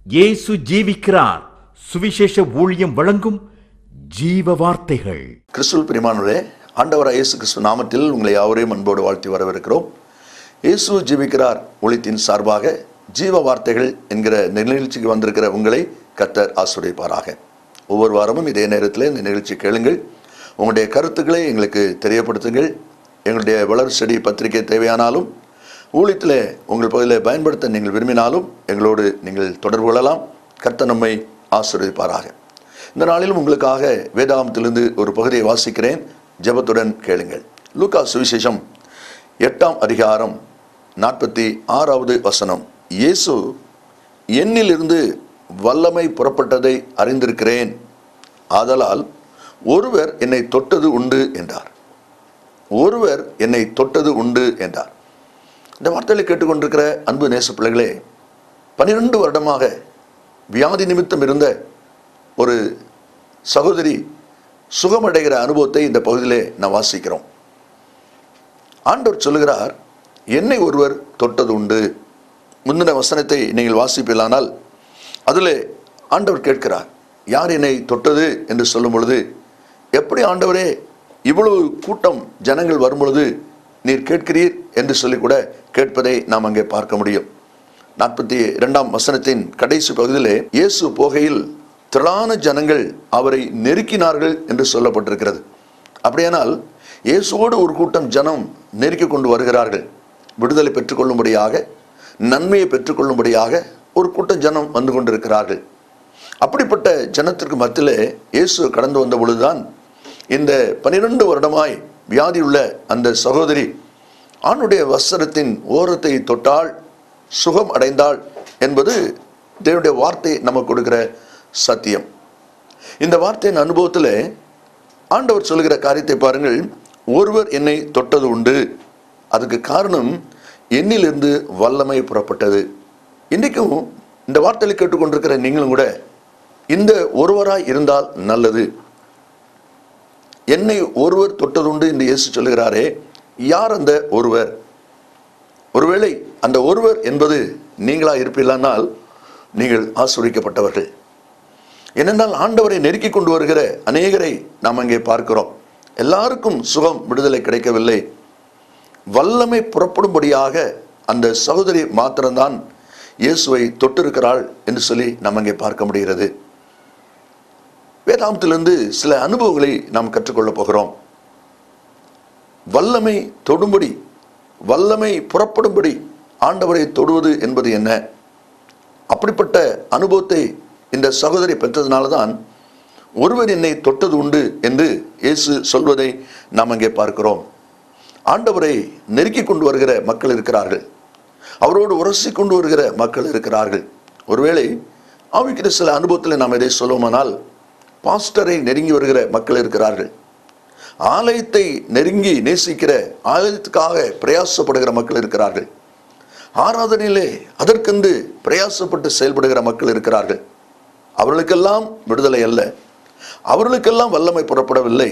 இயேசு ஜீவிக்கிறார் சுவிசேஷ ஊழியம் வழங்கும் ஜீவ வார்த்தைகள் கிறிஸ்துவ பிரிமானுடைய ஆண்டவராக இயேசு கிறிஸ்து நாமத்தில் உங்களை யாவரையும் அன்போடு வாழ்த்தி வரவேற்கிறோம் இயேசு ஜீவிக்கிறார் ஒளித்தின் சார்பாக ஜீவ வார்த்தைகள் என்கிற நிகழ்ச்சிக்கு வந்திருக்கிற உங்களை கர்த்தர் ஆசிரியப்பாராக ஒவ்வொரு வாரமும் இதே நேரத்தில் இந்த நிகழ்ச்சி கேளுங்கள் உங்களுடைய கருத்துக்களை எங்களுக்கு தெரியப்படுத்துங்கள் எங்களுடைய வளர் செடி பத்திரிகை தேவையானாலும் ஊழியத்தில் உங்கள் பகுதியில் பயன்படுத்த நீங்கள் விரும்பினாலும் எங்களோடு நீங்கள் தொடர்பு கொள்ளலாம் கர்த்தர் நம்மை ஆசீர்வதிப்பாராக இந்த நாளிலும் உங்களுக்காக வேதாகமத்திலிருந்து ஒரு பகுதியை வாசிக்கிறேன் ஜெபத்துடன் கேளுங்கள் லூக்கா சுவிசேஷம் எட்டாம் அதிகாரம் நாற்பத்தி ஆறாவது வசனம் இயேசு என்னிலிருந்து வல்லமை புறப்பட்டதை அறிந்திருக்கிறேன் ஆதலால் ஒருவர் என்னை தொட்டது உண்டு என்றார் ஒருவர் என்னை தொட்டது உண்டு என்றார் இந்த வார்த்தைகளை கேட்டுக்கொண்டிருக்கிற அன்பு நேச பிள்ளைகளே பன்னிரெண்டு வருடமாக வியாதி நிமித்தம் இருந்த ஒரு சகோதரி சுகமடைகிற அனுபவத்தை இந்த பகுதியிலே நான் வாசிக்கிறோம் ஆண்டவர் சொல்லுகிறார் என்னை ஒருவர் தொட்டது உண்டு முந்தின வசனத்தை நீங்கள் வாசிப்பீர்களானால் அதில் ஆண்டவர் கேட்கிறார் யார் என்னை தொட்டது என்று சொல்லும் பொழுது எப்படி ஆண்டவரே இவ்வளவு கூட்டம் ஜனங்கள் வரும் பொழுது நீர் கேட்கிறீர் என்று சொல்லி கூட கேட்பதை நாம் அங்கே பார்க்க முடியும் நாற்பத்தி இரண்டாம் வசனத்தின் கடைசி பகுதியிலே இயேசு போகையில் திரளான ஜனங்கள் அவரை நெருக்கினார்கள் என்று சொல்லப்பட்டிருக்கிறது அப்படியானால் இயேசுவோடு ஒரு கூட்டம் ஜனம் நெருக்கி கொண்டு வருகிறார்கள் விடுதலை பெற்றுக்கொள்ளும்படியாக நன்மையை பெற்றுக்கொள்ளும்படியாக ஒரு கூட்டம் ஜனம் வந்து கொண்டிருக்கிறார்கள் அப்படிப்பட்ட ஜனத்திற்கு மத்தியிலே இயேசு கடந்து வந்த பொழுதுதான் இந்த பனிரெண்டு வருடமாய் வியாதியுள்ள அந்த சகோதரி ஆணுடைய வஸ்திரத்தின் ஓரத்தை தொட்டால் சுகம் அடைந்தாள் என்பது தேவனுடைய வார்த்தை நமக்கு கொடுக்கிற சத்தியம் இந்த வார்த்தையின் அனுபவத்தில் ஆண்டவர் சொல்லுகிற காரியத்தை பாருங்கள் ஒருவர் என்னை தொட்டது உண்டு அதுக்கு காரணம் என்னிலிருந்து வல்லமை புறப்பட்டது இன்றைக்கும் இந்த வார்த்தையை கேட்டுக்கொண்டிருக்கிற நீங்களும் கூட இந்த ஒருவராய் இருந்தால் நல்லது என்னை ஒருவர் தொட்டதுண்டு என்று இயேசு சொல்லுகிறாரே யார் அந்த ஒருவர் ஒருவேளை அந்த ஒருவர் என்பது நீங்களா இருப்பீர்களானால் நீங்கள் ஆசிரியக்கப்பட்டவர்கள் ஏனென்றால் ஆண்டவரை நெருக்கி கொண்டு வருகிற அநேகரை நாம் அங்கே பார்க்கிறோம் எல்லாருக்கும் சுகம் விடுதலை கிடைக்கவில்லை வல்லமை புறப்படும்படியாக அந்த சகோதரி மாத்திரம்தான் இயேசுவை தொட்டிருக்கிறாள் என்று சொல்லி நாம் அங்கே பார்க்க முடிகிறது வேதாந்தத்திலிருந்து சில அனுபவங்களை நாம் கற்றுக்கொள்ளப் போகிறோம் வல்லமை தொடும்படி வல்லமை புறப்படும்படி ஆண்டவரை தொடுவது என்பது என்ன அப்படிப்பட்ட அனுபவத்தை இந்த சகோதரி பெற்றதுனால தான் ஒருவர் என்னை தொட்டது உண்டு என்று இயேசு சொல்வதை நாம் அங்கே பார்க்கிறோம் ஆண்டவரை நெருக்கி கொண்டு வருகிற மக்கள் இருக்கிறார்கள் அவரோடு உரசி கொண்டு வருகிற மக்கள் இருக்கிறார்கள் ஒருவேளை ஆவிக்கிற சில அனுபவத்தில் நாம் எதை சொல்லுவோமானால் பாஸ்டரை நெருங்கி வருகிற மக்கள் இருக்கிறார்கள் ஆலயத்தை நெருங்கி நேசிக்கிற ஆலயத்துக்காக பிரயாசப்படுகிற மக்கள் இருக்கிறார்கள் ஆராதனையிலே அதற்கென்று பிரயாசப்பட்டு செயல்படுகிற மக்கள் இருக்கிறார்கள் அவர்களுக்கெல்லாம் விடுதலை அல்ல அவர்களுக்கெல்லாம் வல்லமை புறப்படவில்லை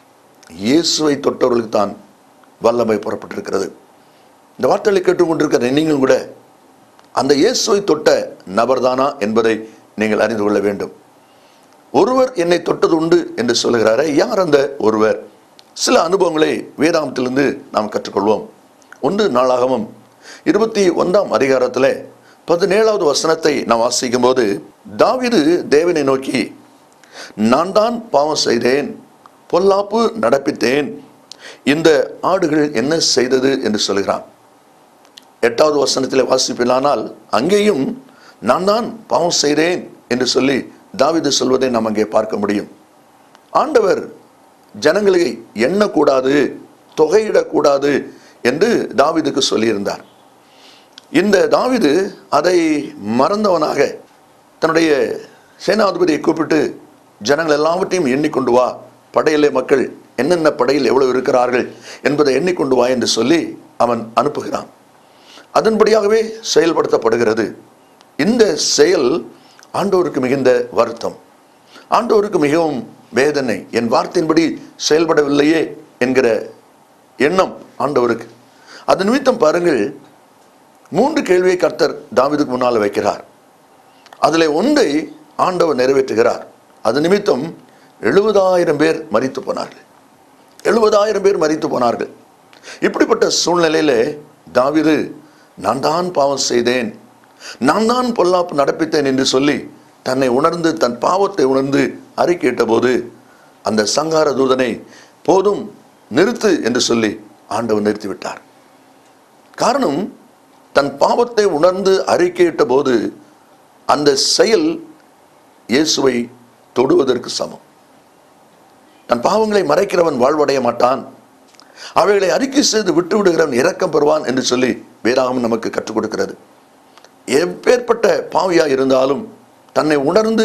இயேசுவை தொட்டவர்களுக்கு தான் வல்லமை புறப்பட்டிருக்கிறது இந்த வார்த்தைகளை கேட்டுக்கொண்டிருக்கிற நீங்கள் கூட அந்த இயேசுவை தொட்ட நபர்தானா என்பதை நீங்கள் அறிந்து கொள்ள வேண்டும் ஒருவர் என்னை தொட்டது உண்டு என்று சொல்லுகிறாரே யார் அந்த ஒருவர் சில அனுபவங்களை வேதாந்தத்திலிருந்து நாம் கற்றுக்கொள்வோம் ஒன்று நாளாகவும் இருபத்தி ஒன்றாம் அதிகாரத்தில் பதினேழாவது வசனத்தை நாம் வாசிக்கும் போது தாவிது தேவனை நோக்கி நான் தான் பாவம் செய்தேன் பொல்லாப்பு நடப்பித்தேன் இந்த ஆடுகள் என்ன செய்தது என்று சொல்கிறான் எட்டாவது வசனத்தில் வாசிப்பிலானால் அங்கேயும் நான் தான் பாவம் செய்தேன் என்று சொல்லி தாவிது சொல்வதை நாம் அங்கே பார்க்க முடியும் ஆண்டவர் ஜனங்களை எண்ணக்கூடாது தொகையிடக்கூடாது என்று தாவிதுக்கு சொல்லியிருந்தார் இந்த தாவிது அதை மறந்தவனாக தன்னுடைய சேனாதிபதியை கூப்பிட்டு ஜனங்கள் எல்லாவற்றையும் எண்ணிக்கொண்டு வா படையிலே மக்கள் என்னென்ன படையில் எவ்வளவு இருக்கிறார்கள் என்பதை எண்ணிக்கொண்டு வா என்று சொல்லி அவன் அனுப்புகிறான் அதன்படியாகவே செயல்படுத்தப்படுகிறது இந்த செயல் ஆண்டோருக்கு மிகுந்த வருத்தம் ஆண்டோருக்கு மிகவும் வேதனை என் வார்த்தையின்படி செயல்படவில்லையே என்கிற எண்ணம் ஆண்டவருக்கு அது நிமித்தம் பாருங்கள் மூன்று கேள்வியை கர்த்தர் தாவீதுக்கு முன்னால் வைக்கிறார் அதிலே ஒன்றை ஆண்டவர் நிறைவேற்றுகிறார் அது நிமித்தம் எழுபதாயிரம் பேர் மரித்து போனார்கள் எழுபதாயிரம் பேர் மரித்து போனார்கள் இப்படிப்பட்ட சூழ்நிலையிலே தாவீது நான் தான் பாவம் செய்தேன் நான் தான் பொல்லாப்பு நடப்பித்தேன் என்று சொல்லி தன்னை உணர்ந்து தன் பாவத்தை உணர்ந்து அறிக்கையிட்ட போது அந்த சங்கார தூதனை போதும் நிறுத்து என்று சொல்லி ஆண்டவர் நிறுத்திவிட்டார் காரணம் தன் பாவத்தை உணர்ந்து அறிக்கையிட்ட போது அந்த செயல் இயேசுவை தொடுவதற்கு சமம் தன் பாவங்களை மறைக்கிறவன் வாழ்வடைய மாட்டான் அவைகளை அறிக்கை செய்து விட்டு விடுகிறவன் இரக்கம் பெறுவான் என்று சொல்லி வேதாகம் நமக்கு கற்றுக் கொடுக்கிறது எப்பேற்பட்ட பாவியா இருந்தாலும் தன்னை உணர்ந்து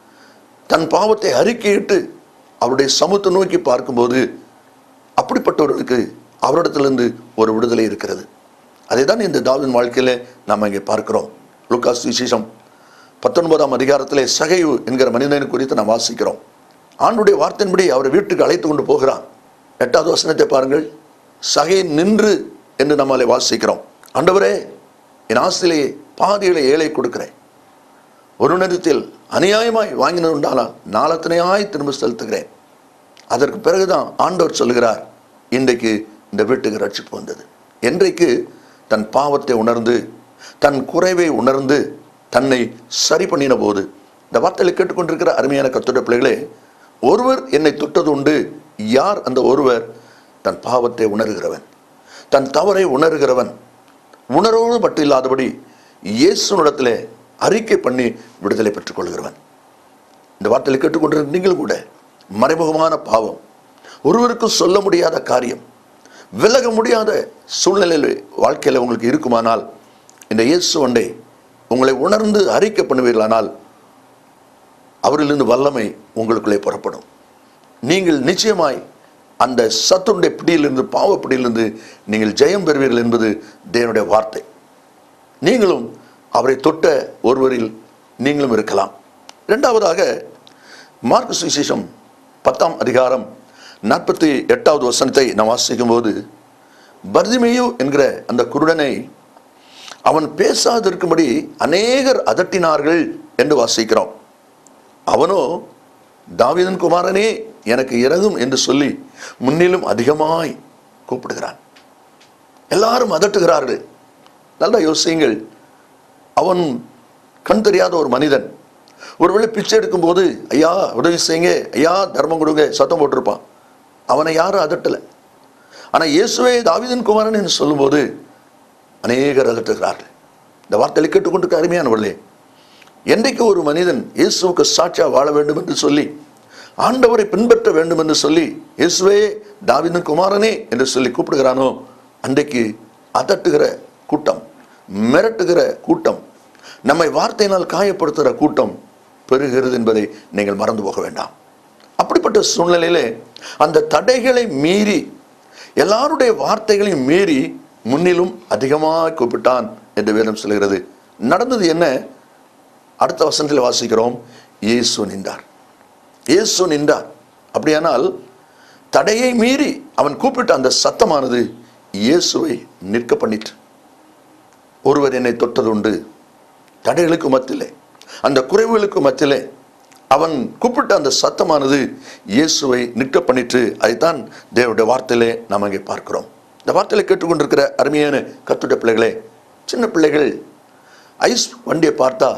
தன் பாவத்தை அறிக்கையிட்டு அவருடைய சமூகத்தை நோக்கி பார்க்கும்போது அப்படிப்பட்டவர்களுக்கு அவரிடத்திலிருந்து ஒரு விடுதலை இருக்கிறது அதை தான் இந்த தாவின் வாழ்க்கையில நாம் இங்கே பார்க்கிறோம் லுக்காஸ் விசேஷம் பத்தொன்பதாம் அதிகாரத்திலே சகைவு என்கிற மனிதனை குறித்து நாம் வாசிக்கிறோம் ஆண்டுடைய வார்த்தையின்படி அவரை வீட்டுக்கு அழைத்து கொண்டு போகிறான் எட்டாவது வசனத்தை பாருங்கள் சகை நின்று என்று நம்மளை வாசிக்கிறோம் ஆண்டவரே என் ஆசிலே பாதிகளை ஏழை கொடுக்கிறேன் ஒரு நேரத்தில் அநியாயமாய் வாங்கினது உண்டானால் நாளத்தனையாய் திரும்ப செலுத்துகிறேன் அதற்கு பிறகுதான் ஆண்டவர் சொல்கிறார் இன்றைக்கு இந்த வீட்டுக்கு ரட்சிப்பு வந்தது என்றைக்கு தன் பாவத்தை உணர்ந்து தன் குறைவை உணர்ந்து தன்னை சரி பண்ணின போது இந்த வார்த்தைகளை கேட்டுக்கொண்டிருக்கிற அருமையான கத்துடைய பிள்ளைகளே ஒருவர் என்னை தொட்டது உண்டு யார் அந்த ஒருவர் தன் பாவத்தை உணர்கிறவன் தன் தவறை உணர்கிறவன் உணர்வோடு மட்டும் இல்லாதபடி இயேசுனிடத்திலே அறிக்கை பண்ணி விடுதலை பெற்றுக் கொள்கிறவன் இந்த வார்த்தையை கேட்டுக்கொண்டிருக்கிற நீங்கள் கூட மறைமுகமான பாவம் ஒருவருக்கும் சொல்ல முடியாத காரியம் விலக முடியாத சூழ்நிலையில் வாழ்க்கையில் உங்களுக்கு இருக்குமானால் இந்த இயேசு ஒன்றை உங்களை உணர்ந்து அறிக்கை பண்ணுவீர்களானால் அவரிலிருந்து வல்லமை உங்களுக்குள்ளே புறப்படும் நீங்கள் நிச்சயமாய் அந்த சத்துடைய பிடியிலிருந்து பாவ பிடியிலிருந்து நீங்கள் ஜெயம் பெறுவீர்கள் என்பது தேவனுடைய வார்த்தை நீங்களும் அவரை தொட்ட ஒருவரில் நீங்களும் இருக்கலாம் இரண்டாவதாக மார்க்கு சுவிசேஷம் பத்தாம் அதிகாரம் நாற்பத்தி எட்டாவது வசனத்தை நாம் வாசிக்கும் போது பர்திமேயு என்கிற அந்த குருடனை அவன் பேசாதிருக்கும்படி அநேகர் அதட்டினார்கள் என்று வாசிக்கிறோம் அவனோ தாவீதன் குமாரனே எனக்கு இறங்கும் என்று சொல்லி முன்னிலும் அதிகமாய் கூப்பிடுகிறான் எல்லாரும் அதட்டுகிறார்கள் நல்லா யோசியுங்கள் அவன் கண் தெரியாத ஒரு மனிதன் ஒருவேளை பிச்சை எடுக்கும்போது ஐயா உதவி செய்யுங்க ஐயா தர்மம் கொடுங்க சத்தம் போட்டிருப்பான் அவனை யாரும் அதட்டலை ஆனால் இயேசுவே தாவீதன் குமாரன் என்று சொல்லும்போது அநேகர் அதட்டுகிறார்கள் இந்த வார்த்தையை கேட்டுக்கொண்டு அருமையானவர்களே என்றைக்கு ஒரு மனிதன் இயேசுவுக்கு சாட்சியா வாழ வேண்டும் என்று சொல்லி ஆண்டவரை பின்பற்ற வேண்டும் என்று சொல்லி இயேசுவே தாவீதன் குமாரனே என்று சொல்லி கூப்பிடுகிறானோ அன்றைக்கு அதட்டுகிற கூட்டம் மிரட்டுகிற கூட்டம் நம்மை வார்த்தையினால் காயப்படுத்துகிற கூட்டம் பெறுகிறது என்பதை நீங்கள் மறந்து போக வேண்டாம் அப்படிப்பட்ட சூழ்நிலையிலே அந்த தடைகளை மீறி எல்லாருடைய வார்த்தைகளையும் மீறி முன்னிலும் அதிகமாக கூப்பிட்டான் என்று வேதம் சொல்கிறது நடந்தது என்ன அடுத்த வசனத்தில் வாசிக்கிறோம் இயேசு நின்றார் இயேசு நின்றார் அப்படியானால் தடையை மீறி அவன் கூப்பிட்ட அந்த சத்தமானது இயேசுவை நிற்க பண்ணிற்று ஒருவர் என்னை தொட்டது உண்டு தடைகளுக்கு மத்தியிலே அந்த குறைவுகளுக்கு மத்தியிலே அவன் கூப்பிட்ட அந்த சத்தமானது இயேசுவை நிற்க பண்ணிற்று அதைத்தான் தேவனுடைய வார்த்தையிலே நாம் அங்கே பார்க்கிறோம் இந்த வார்த்தையில கேட்டுக்கொண்டிருக்கிற அருமையான கத்துடைய பிள்ளைகளே சின்ன பிள்ளைகள் ஐஸ் வண்டியை பார்த்தா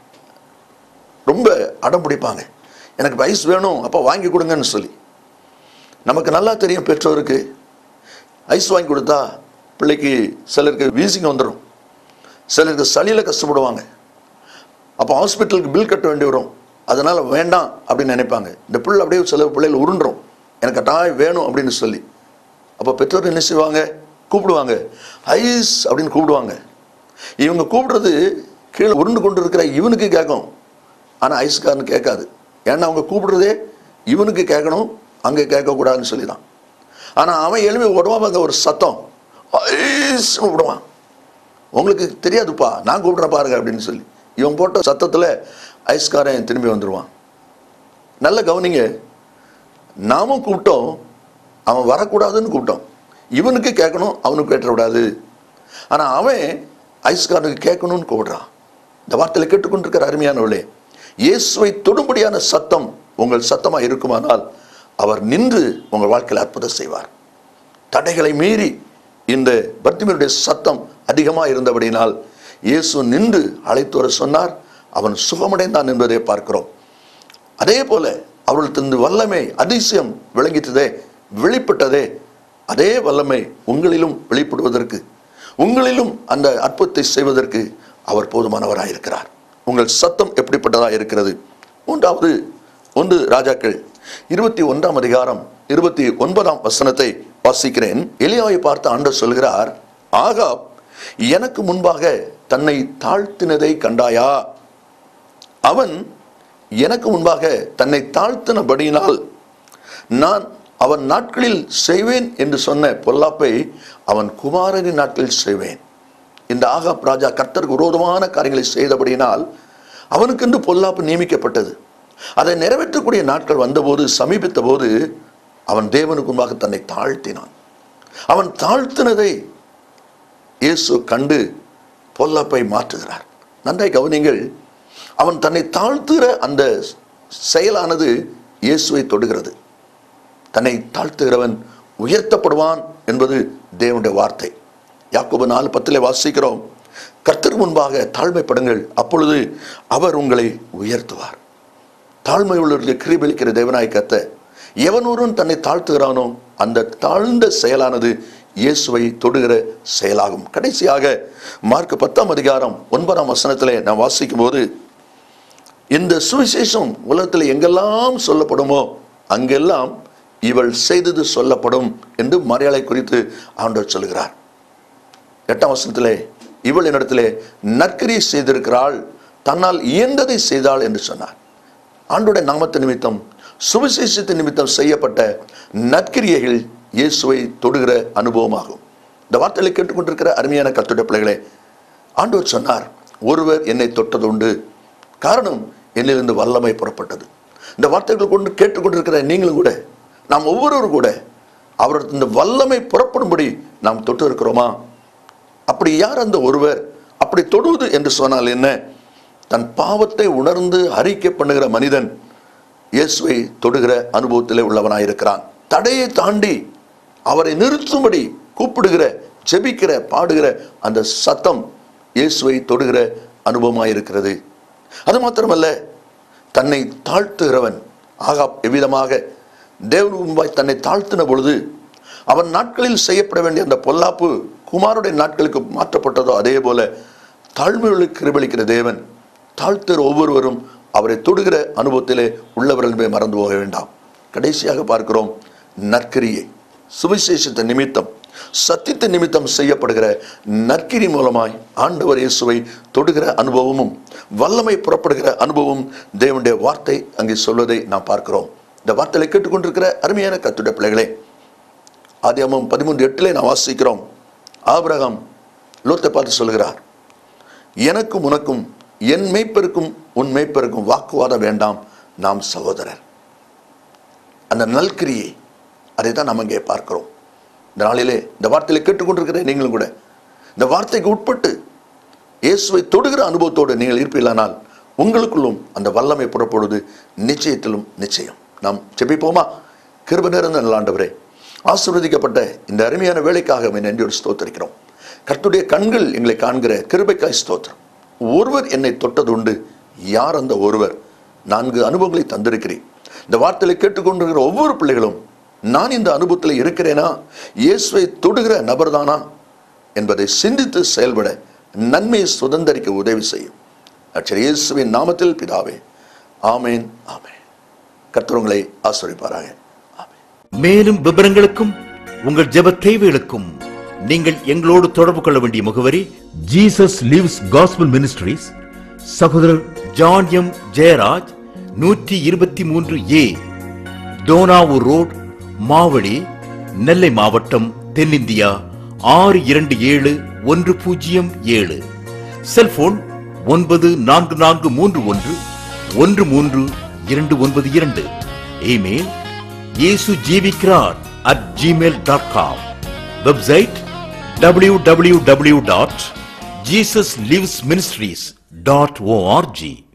ரொம்ப அடம் பிடிப்பாங்க எனக்கு ஐஸ் வேணும் அப்போ வாங்கி கொடுங்கன்னு சொல்லி நமக்கு நல்லா தெரியும் பெற்றோருக்கு ஐஸ் வாங்கி கொடுத்தா பிள்ளைக்கு சிலருக்கு வீசிங்க வந்துடும் சிலருக்கு சளியில் கஷ்டப்படுவாங்க அப்போ ஹாஸ்பிட்டலுக்கு பில் கட்ட வேண்டி வரும் அதனால் வேண்டாம் அப்படின்னு நினைப்பாங்க இந்த பிள்ளை அப்படியே சில பிள்ளைகள் உருண்டுரும் எனக்கு கட்டாயம் வேணும் அப்படின்னு சொல்லி அப்போ பெற்றோர் என்ன செய்வாங்க கூப்பிடுவாங்க ஐஸ் அப்படின்னு கூப்பிடுவாங்க இவங்க கூப்பிடுறது கீழே உருண்டு கொண்டு இருக்கிற இவனுக்கு கேட்கும் ஆனால் ஐஸ்காரனு கேட்காது ஏன்னா அவங்க கூப்பிடுறதே இவனுக்கு கேட்கணும் அங்கே கேட்கக்கூடாதுன்னு சொல்லி தான் ஆனால் அவன் எழுப்பி விடுவான் ஒரு சத்தம் ஐஸ்னு விடுவான் உங்களுக்கு தெரியாதுப்பா நான் கூப்பிட்றேன் பாருங்க அப்படின்னு சொல்லி இவன் போட்ட சத்தத்தில் ஐஸ்காரன் திரும்பி வந்துடுவான் நல்ல கவனிங்க நாமும் கூப்பிட்டோம் அவன் வரக்கூடாதுன்னு கூப்பிட்டோம் இவனுக்கு கேட்கணும் அவனுக்கு கேட்டக்கூடாது ஆனால் அவன் ஐஸ்காரனுக்கு கேட்கணும்னு கூப்பிடுறான் இந்த வார்த்தையில கேட்டுக்கொண்டிருக்கிற அருமையானவர்களே இயேசுவை தொடும்படியான சத்தம் உங்கள் சத்தமா இருக்குமானால் அவர் நின்று உங்கள் வாழ்க்கையில் அற்புதம் செய்வார் தடைகளை மீறி இந்த பர்த்திமனுடைய சத்தம் அதிகமாக இருந்தபடினால் இயேசு நின்று அழைத்து வர சொன்னார் அவன் சுகமடைந்தான் என்பதை பார்க்கிறோம் அதே போல அவர்களுக்கு இந்த வல்லமை அதிசயம் விளங்கிட்டதே வெளிப்பட்டதே அதே வல்லமை உங்களிலும் வெளிப்படுவதற்கு உங்களிலும் அந்த அற்புதத்தை செய்வதற்கு அவர் போதுமானவராயிருக்கிறார் உங்கள் சத்தம் எப்படிப்பட்டதாக இருக்கிறது மூன்றாவது ஒன்று ராஜாக்கள் இருபத்தி ஒன்றாம் அதிகாரம் இருபத்தி ஒன்பதாம் வசனத்தை வாசிக்கிறேன் எலியாவை பார்த்து ஆண்டவர் சொல்கிறார் ஆகாப் எனக்கு முன்பாக தன்னை தாழ்த்தினதை கண்டாயா அவன் எனக்கு முன்பாக தன்னை தாழ்த்தினபடியினால் நான் அவன் நாட்களில் செய்வேன் என்று சொன்ன பொல்லாப்பை அவன் குமாரனின் நாட்களில் செய்வேன் இந்த ஆகாப் ராஜா கர்த்தருக்கு விரோதமான காரியங்களை செய்தபடியினால் அவனுக்கென்று பொல்லாப்பு நியமிக்கப்பட்டது அதை நிறைவேற்றக்கூடிய நாட்கள் வந்தபோது சமீபித்த போது அவன் தேவனுக்கு முன்பாக தன்னை தாழ்த்தினான் அவன் தாழ்த்தினதை இயேசு கண்டு பொல்லாப்பை மாற்றுகிறார் நன்றாய் கவனிங்கள் அவன் தன்னை தாழ்த்துகிற அந்த செயலானது இயேசுவை தொடுகிறது தன்னை தாழ்த்துகிறவன் உயர்த்தப்படுவான் என்பது தேவனுடைய வார்த்தை யாக்கோபு நாலு பத்திலே வாசிக்கிறோம் கர்த்தர் முன்பாக தாழ்மைப்படுங்கள் அப்பொழுது அவர் உங்களை உயர்த்துவார் தாழ்மை உள்ளவர்களுக்கு கிருபலிக்கிற தேவனாய் கத்த எவனொருவன் தன்னை தாழ்த்துகிறானோ அந்த தாழ்ந்த செயலானது இயேசுவை தொடுகிற செயலாகும் கடைசியாக மார்க் பத்தாம் அதிகாரம் ஒன்பதாம் வசனத்திலே நான் வாசிக்கும் போது இந்த சுவிசேஷம் உலகத்தில் எங்கெல்லாம் சொல்லப்படுமோ அங்கெல்லாம் இவள் செய்தது சொல்லப்படும் என்று மரியாதை குறித்து ஆண்டவர் சொல்கிறார் எட்டாம் வசனத்திலே இவள் என்னிடத்திலே நற்கரியை செய்திருக்கிறாள் தன்னால் இயன்றதை செய்தாள் என்று சொன்னார் ஆண்டுடைய நாமத்து நிமித்தம் சுவிசேஷத்தின் நிமித்தம் செய்யப்பட்ட நற்கிரியைகள் இயேசுவை தொடுகிற அனுபவமாகும் இந்த வார்த்தைகளை கேட்டுக்கொண்டிருக்கிற அருமையான கத்துடைய பிள்ளைகளே ஆண்டவர் சொன்னார் ஒருவர் என்னை தொட்டதுண்டு காரணம் என்னிலிருந்து வல்லமை புறப்பட்டது இந்த வார்த்தைகள் கொண்டு கேட்டுக்கொண்டிருக்கிற நீங்களும் கூட நாம் ஒவ்வொருவரும் கூட அவரது இந்த வல்லமை புறப்படும்படி நாம் தொட்டு இருக்கிறோமா அப்படி யார் அந்த ஒருவர் அப்படி தொடுவது என்று சொன்னால் என்ன தன் பாவத்தை உணர்ந்து அறிக்கை பண்ணுகிற மனிதன் இயேசுவை தொடுகிற அனுபவத்திலே உள்ளவனாயிருக்கிறான் தடையை தாண்டி அவரை நிறுத்தும்படி கூப்பிடுகிற ஜெபிக்கிற பாடுகிற அந்த சத்தம் இயேசுவை தொடுகிற அனுபவமாயிருக்கிறது அது மாத்திரமல்ல தன்னை தாழ்த்துகிறவன் ஆகா எவ்விதமாக தேவனுக்கு முன்பாய் தன்னை தாழ்த்தின பொழுது அவன் நாட்களில் செய்யப்பட வேண்டிய அந்த பொல்லாப்பு குமாருடைய நாட்களுக்கு மாற்றப்பட்டதோ அதே போல தாழ்மையுள்ள கிருபளிக்கிற தேவன் தாழ்த்துகிற ஒவ்வொருவரும் அவரை தொடுகிற அனுபவத்திலே உள்ளவர்கள் என்பதை மறந்து போக வேண்டாம் கடைசியாக பார்க்கிறோம் நற்கிரியை சுவிசேஷத்தை நிமித்தம் சத்தியத்தை நிமித்தம் செய்யப்படுகிற நற்கிரி மூலமாய் ஆண்டவர் இயேசுவை தொடுகிற அனுபவமும் வல்லமை புறப்படுகிற அனுபவம் தேவனுடைய வார்த்தை அங்கே சொல்வதை நாம் பார்க்கிறோம் இந்த வார்த்தையை கேட்டுக்கொண்டிருக்கிற அருமையான கத்துடைய பிள்ளைகளே ஆதியாமம் பதிமூன்று எட்டிலே நான் வாசிக்கிறோம் ஆபிரகாம் லோத்தை பார்த்து சொல்கிறார் எனக்கும் உனக்கும் என் மெய்ப்பெருக்கும் உன் மெய்ப்பெருக்கும் வாக்குவாதம் வேண்டாம் நாம் சகோதரர் அந்த நல்கிரியை அதை தான் நம்ம இங்கே பார்க்கிறோம் இந்த நாளிலே இந்த வார்த்தையில கேட்டுக்கொண்டிருக்கிற நீங்களும் கூட இந்த வார்த்தைக்கு உட்பட்டு இயேசுவை தொடுகிற அனுபவத்தோடு நீங்கள் இருப்பீர்களானால் உங்களுக்குள்ளும் அந்த வல்லமை புறப்படுவது நிச்சயத்திலும் நிச்சயம் நாம் ஜெபிப்போமா கிருப நிறைந்த நல்லாண்டவரே ஆசீர்வதிக்கப்பட்ட இந்த அருமையான வேலைக்காக என்னை நன்றியோடு ஸ்தோத்தரிக்கிறோம் கர்த்துடைய கண்கள் எங்களை காண்கிற கிருபைக்காய் ஸ்தோத்திரம் ஒருவர் என்னை தொட்டது உண்டு யார் அந்த ஒருவர் நான்கு அனுபவங்களை தந்திருக்கிறேன் இந்த வார்த்தையை கேட்டுக்கொண்டிருக்கிற ஒவ்வொரு பிள்ளைகளும் நான் இந்த அனுபவத்தில் இருக்கிறேனா இயேசுவை தொடுகிற நபர்தானா என்பதை சிந்தித்து செயல்பட நன்மையை சுதந்தரிக்க உதவி செய்யும் அச்சர் இயேசுவின் நாமத்தில் பிதாவே ஆமேன் ஆமேன் கர்த்தர் உங்களை ஆசிரிப்பாராக ஆமேன் மேலும் விவரங்களுக்கும் உங்கள் ஜெப தேவைகளுக்கும் நீங்கள் எங்களோடு தொடர்பு கொள்ள வேண்டிய முகவரி ஜீசஸ் லிவ்ஸ் காஸ்பல் மினிஸ்ட்ரீஸ் சகோதரர் ஜான் எம் ஜெயராஜ் நூற்றி இருபத்தி மூன்று ஏ டோனாவூர் ரோட் மாவடி நெல்லை மாவட்டம் தென்னிந்தியா ஆறு இரண்டு ஏழு ஒன்று பூஜ்ஜியம் ஏழு செல்போன் ஒன்பது நான்கு நான்கு மூன்று ஒன்று ஒன்று மூன்று இரண்டு ஒன்பது இரண்டு இமெயில் இயேசு ஜீவிக்கிறார் at Gmail dot com website W W W dot Jesus lives ministries dot O R G